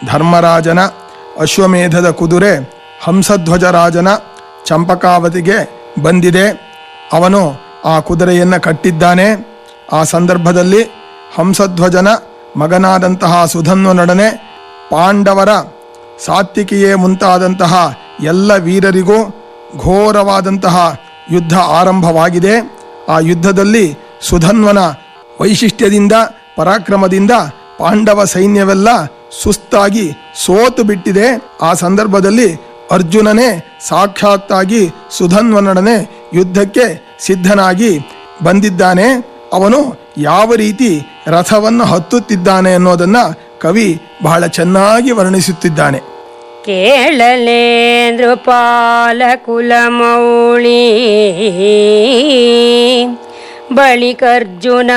ಧರ್ಮರಾಜನ ಅಶ್ವಮೇಧದ ಕುದುರೆ ಹಂಸಧ್ವಜ ರಾಜನ ಚಂಪಕಾವತಿಗೆ ಬಂದಿದೆ ಅವನು ಆ ಕುದುರೆಯನ್ನು ಕಟ್ಟಿದ್ದಾನೆ ಆ ಸಂದರ್ಭದಲ್ಲಿ ಹಂಸಧ್ವಜನ ಮಗನಾದಂತಹ ಸುಧನ್ವನೊಡನೆ ಪಾಂಡವರ ಸಾತ್ವಿಕಿಯೇ ಮುಂತಾದಂತಹ ಎಲ್ಲ ವೀರರಿಗೂ ಘೋರವಾದಂತಹ ಯುದ್ಧ ಆರಂಭವಾಗಿದೆ ಆ ಯುದ್ಧದಲ್ಲಿ ಸುಧನ್ವನ ವೈಶಿಷ್ಟ್ಯದಿಂದ ಪರಾಕ್ರಮದಿಂದ ಪಾಂಡವ ಸೈನ್ಯವೆಲ್ಲ ಸುಸ್ತಾಗಿ ಸೋತು ಬಿಟ್ಟಿದೆ ಆ ಸಂದರ್ಭದಲ್ಲಿ ಅರ್ಜುನನೇ ಸಾಕ್ಷಾತ್ತಾಗಿ ಸುಧನ್ವನೊಡನೆ ಯುದ್ಧಕ್ಕೆ ಸಿದ್ಧನಾಗಿ ಬಂದಿದ್ದಾನೆ ಅವನು ಯಾವ ರೀತಿ ರಥವನ್ನು ಹತ್ತುತ್ತಿದ್ದಾನೆ ಅನ್ನೋದನ್ನ ಕವಿ ಬಹಳ ಚೆನ್ನಾಗಿ ವರ್ಣಿಸುತ್ತಿದ್ದಾನೆ ಕೇಳಲೇಂದ್ರಪಾಲ ಕುಲಮೌಳಿ ಬಳಿಕರ್ಜುನ